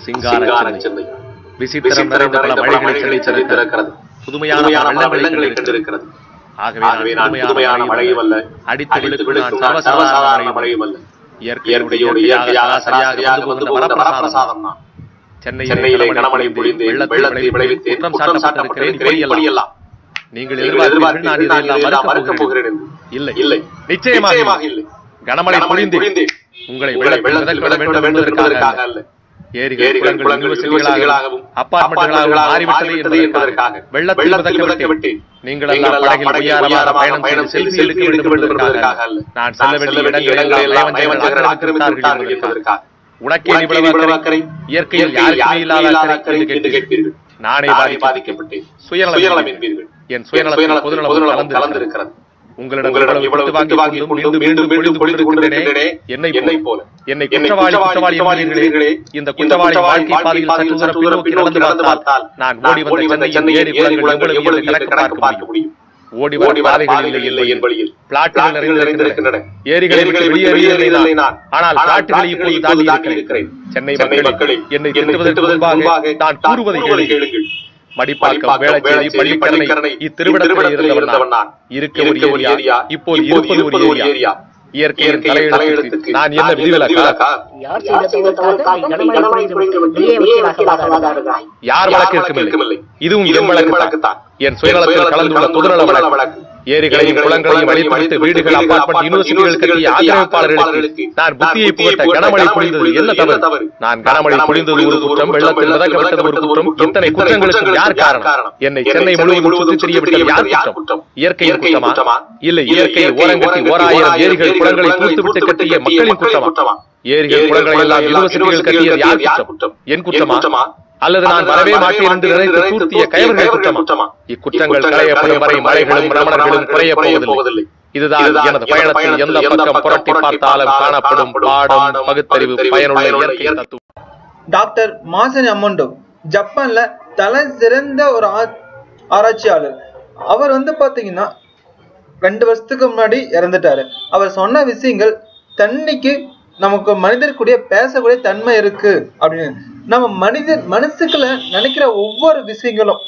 சிங்கார சிங்கார சென்னை சென்னை விசித்திரம் நிறைந்த பல மழைகளை சென்னை திறக்கிறது புதுமையான புதுமையான பல வெள்ளங்களை வெள்ளங்களை கண்டிருக்கிறது ஆகவே ஆகவே நான் புதுமையான மழையும் அல்ல அடித்து அடித்து விழுக்கும் நான் விழுக்கும் நான் சர்வசாதாரண சர்வசாதாரண மழையும் மழையும் அல்ல இயற்கையோடு இயற்கையோடு இயற்கையாக இயற்கையாக சராசரியாக சரியாக வந்து வந்து போகின்ற போகின்ற வரப்பிரசாதம் வரப்பிரசாதம் தான் சென்னையிலே சென்னையிலே கனமழை கனமழை பொழிந்து பொழிந்து வெள்ளத்தை வெள்ளத்தை விளைவித்து விளைவித்து குற்றம் சாட்டப்பட்டிருக்கிறேன் இப்படியெல்லாம் நீங்கள் நீங்கள் எதிர்பார்ப்பீர்கள் நான் எதிர்பார்ப்பீர்கள் நான் இதையெல்லாம் இதையெல்லாம் மறுக்கப் மறுக்கப் போகிறேன் போகிறேன் என்று. இல்லை இல்லை நிச்சயமாக நிச்சயமாக இல்லை. இல்லை கனமழை கனமழை பொழிந்து பொழிந்து உங்களை உங்களை வெள்ளத்தில் வெள்ளத்தில் மிதக்க மிதக்க வேண்டும் வேண்டும் என்பதற்காக என்பதற்காக அல்ல அல்ல ஏரிகள் ஏரிகள் குளங்கள் குளங்கள் யூனிவர்சிட்டிகளாகவும் யூனிவர்சிட்டிகளாகவும் அப்பார்ட்மெண்ட்களாகவும் அப்பார்ட்மெண்ட்களாகவும் மாறிவிட்டது என்பதற்காக வெள்ளத்தில் வெள்ளத்தில் மிதக்க மிதக்க விட்டு விட்டு நீங்கள் நீங்கள் எல்லாம் எல்லாம் படகில் படகில் உயரமாக உயரமாக பயணம் செய்து செல்ஃபி எடுக்க வேண்டும் என்பதற்காக அல்ல. நான் செல்ல வேண்டிய இடங்களை எல்லாம் நயவஞ்சகர்கள் ஆக்கிரமித்து விட்டார்கள் என்பதற்காக உனக்கே உனக்கே இவ்வளவு இவ்வளவு அக்கறை அக்கறை இயற்கையில் யாருக்குமே இல்லாத அக்கறை என்று கேட்பீர்கள் நானே நானே பாதிக்கப்பட்டேன் பாதிக்கப்பட்டேன் சுயநலம் சுயநலம் என்பீர்கள். என்பீர்கள் என் சுயநலத்தில் பொதுநலம் பொதுநலம் கலந்திருக்கிறது கலந்திருக்கிறது உங்களிடம் உங்களிடம் இவ்வளவு இவ்வளவு திட்டு வாங்கி கொண்டும் மீண்டும் மீண்டும் பொழிந்து கொண்டிருக்கிறேனே என்னை என்னை போல போல என்னை என்னை குற்றவாளி குற்றவாளி குற்றவாளி என்கிறீர்களே இந்த குற்றவாளி வாழ்க்கை பாதையில் சற்று தூரம் பின்னோக்கி நடந்து பார்த்தால் நான் ஓடி வந்த சென்னையின் ஏரி குளங்கள் எவ்வளவு என்று கணக்கு பார்க்க முடியும் ஓடி வர பாதைகள் இல்லை என் வழியில் பிளாட்டுகள் நிறைந்திருக்கின்றன ஏரிகளை விட்டு வெளியேறியதில்லை நான் ஆனால் பிளாட்டுகளை இப்போது தாண்டி இருக்கிறேன் சென்னை மக்களே என்னை திட்டுவதற்கு முன்பாக நான் கூறுவதை கேளுங்கள் மடிப்பாக்கம் வேளச்சேரி பள்ளிக்கரணை இத்திருவிடத்தில் இருந்தவன் நான் இருக்க ஒரு ஏரியா இப்போது இருப்பது ஒரு ஏரியா இயற்கையின் தலையெழுத்துக்கு நான் என்ன விதிவிலக்கா யார் செய்த தவறுக்காக கனமழை பொழிந்து விட்டு வெளியே வசவாதாடுகிறாய் யார் வழக்கு இருக்குமில்லை இதுவும் என் வழக்கு தான் என் சுயநலத்தில் கலந்துள்ள பொதுநல வழக்கு ஏரிகளையும் குளங்களையும் அழித்துவிட்டு வீடுகள் அப்பார்ட்மெண்ட் யூனிவர்சிட்டிகள் கட்டிய ஆக்கிரமிப்பாளர்களுக்கு நான் புத்தியை புகட்ட கனமழை பொழிந்தது என்ன தவறு நான் கனமழை பொழிந்தது ஒரு குற்றம் வெள்ளத்தில் மிதக்கப்பட்டது ஒரு குற்றம் இத்தனை குற்றங்களுக்கு யார் காரணம் என்னை சென்னை முழுவதும் சுற்றி தெரிய விட்டது யார் குற்றம் இயற்கையின் குற்றமா இல்லை இயற்கையை ஓரங்கட்டி ஓராயிரம் ஏரிகள் குளங்களை தூத்துவிட்டு கட்டிய மக்களின் குற்றமா ஏரிகள் குளங்களை எல்லாம் யூனிவர்சிட்டிகள் கட்டியது யார் குற்றம் என் குற்றமா அல்லது நான் வரவே மாட்டேன் என்று நினைத்து தூர்த்திய கயவர்கள் குற்றமா இக்குற்றங்கள் களையப்படும் வரை மலைகளும் ரமணர்களும் குறையப் போவதில்லை இதுதான் எனது பயணத்தில் எந்த பக்கம் புரட்டி பார்த்தாலும் காணப்படும் பாடம் பகுத்தறிவு பயனுள்ள இயற்கை தத்துவம் டாக்டர் மாசனி அம்மண்டோ ஜப்பான்ல தலை சிறந்த ஒரு ஆ- ஆராய்ச்சியாளர் அவர் வந்து பாத்தீங்கன்னா ரெண்டு வருஷத்துக்கு முன்னாடி இறந்துட்டாரு அவர் சொன்ன விஷயங்கள் தண்ணிக்கு நமக்கு மனிதர்க்கூடிய பேசக்கூடிய தன்மை இருக்கு அப்படின்னு நம்ம மனிதர் மனசுக்குள்ள நினைக்கிற ஒவ்வொரு விஷயங்களும்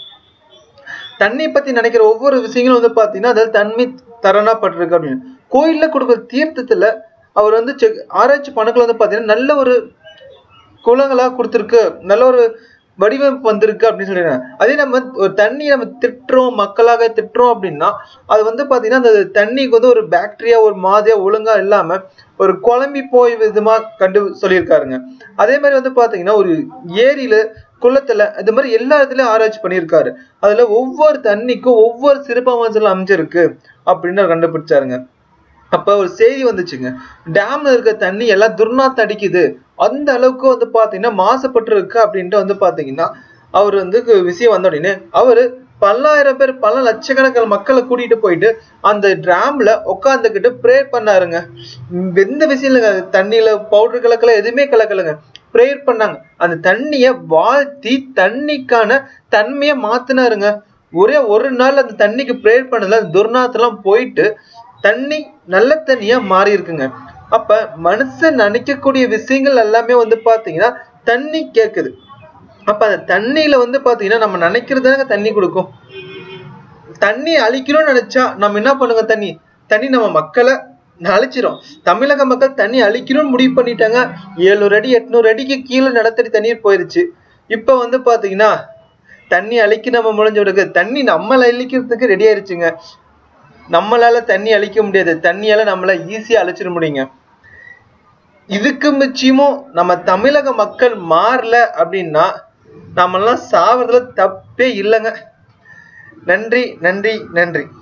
தண்ணி பத்தி நினைக்கிற ஒவ்வொரு விஷயங்களும் வந்து பாத்தீங்கன்னா அதாவது தன்மை தரணப்பட்டிருக்கு அப்படின்னு கோயில்ல கொடுக்குற தீர்த்தத்துல அவர் வந்து செக் ஆராய்ச்சி பண்ணுக்கள் வந்து பாத்தீங்கன்னா நல்ல ஒரு குளங்களா கொடுத்துருக்கு நல்ல ஒரு வடிவமைப்பு வந்திருக்கு அப்படின்னு சொல்லிடுறாங்க அதே நம்ம ஒரு தண்ணி நம்ம திட்டுறோம் மக்களாக திட்டுறோம் அப்படின்னா அது வந்து பாத்தீங்கன்னா அந்த தண்ணிக்கு வந்து ஒரு பாக்டீரியா ஒரு மாதிரியா ஒழுங்கா இல்லாம ஒரு குழம்பி போய் விதமா கண்டு சொல்லியிருக்காருங்க அதே மாதிரி வந்து பாத்தீங்கன்னா ஒரு ஏரியில குளத்துல இது மாதிரி எல்லா இடத்துலயும் ஆராய்ச்சி பண்ணியிருக்காரு அதுல ஒவ்வொரு தண்ணிக்கும் ஒவ்வொரு சிறப்பம்சம் அமைஞ்சிருக்கு அப்படின்னு அவர் கண்டுபிடிச்சாருங்க அப்ப ஒரு செய்தி வந்துச்சுங்க டேம்ல இருக்க தண்ணி எல்லாம் துர்நாத்தம் அடிக்குது அந்த அளவுக்கு வந்து பாத்தீங்கன்னா மாசுபட்டு இருக்கு அப்படின்ட்டு வந்து பாத்தீங்கன்னா அவர் வந்து கு- விஷயம் வந்த உடனே அவரு பல்லாயிரம் பேர் பல லட்சக்கணக்கான மக்களை கூட்டிட்டு போயிட்டு அந்த டிராம்ல உட்காந்துக்கிட்டு ப்ரே பண்ணாருங்க ம், எந்த விஷயம் இல்லைங்க தண்ணியில பவுடர் கலக்கல எதுவுமே கலக்கலைங்க ப்ரேயர் பண்ணாங்க அந்த தண்ணிய வாழ்த்தி தண்ணிக்கான தன்மையை மாத்தினாருங்க ஒரே ஒரு நாள் அந்த தண்ணிக்கு ப்ரேயர் பண்ணதுல அந்த துர்நாத்தெல்லாம் போயிட்டு தண்ணி நல்ல தண்ணியா மாறி இருக்குங்க அப்ப மனுஷன் நினைக்கக்கூடிய விஷயங்கள் எல்லாமே வந்து பாத்தீங்கன்னா தண்ணி கேக்குது அப்ப அந்த தண்ணியில வந்து பாத்தீங்கன்னா நம்ம நினைக்கிறதுனாங்க தண்ணி கொடுக்கும் தண்ணி அழிக்கணும்னு நினைச்சா நம்ம என்ன பண்ணுங்க தண்ணி தண்ணி நம்ம மக்களை அழிச்சிரும் தமிழக மக்கள் தண்ணி அழிக்கணும்னு முடிவு பண்ணிட்டாங்க ஏழுநூறு அடி எட்நூறு அடிக்கு கீழே நிலத்தடி தண்ணீர் போயிருச்சு இப்ப வந்து பாத்தீங்கன்னா தண்ணி அழிக்க நம்ம முடிஞ்ச விடுக்கு தண்ணி நம்மளை அழிக்கிறதுக்கு ரெடி ஆயிருச்சுங்க நம்மளால தண்ணி அழிக்க முடியாது தண்ணியால நம்மள ஈஸியா அழிச்சிட முடியுங்க இதுக்கு மிச்சமும் நம்ம தமிழக மக்கள் மாறல அப்படின்னா நம்மெல்லாம் சாவறதுல தப்பே இல்லைங்க நன்றி நன்றி நன்றி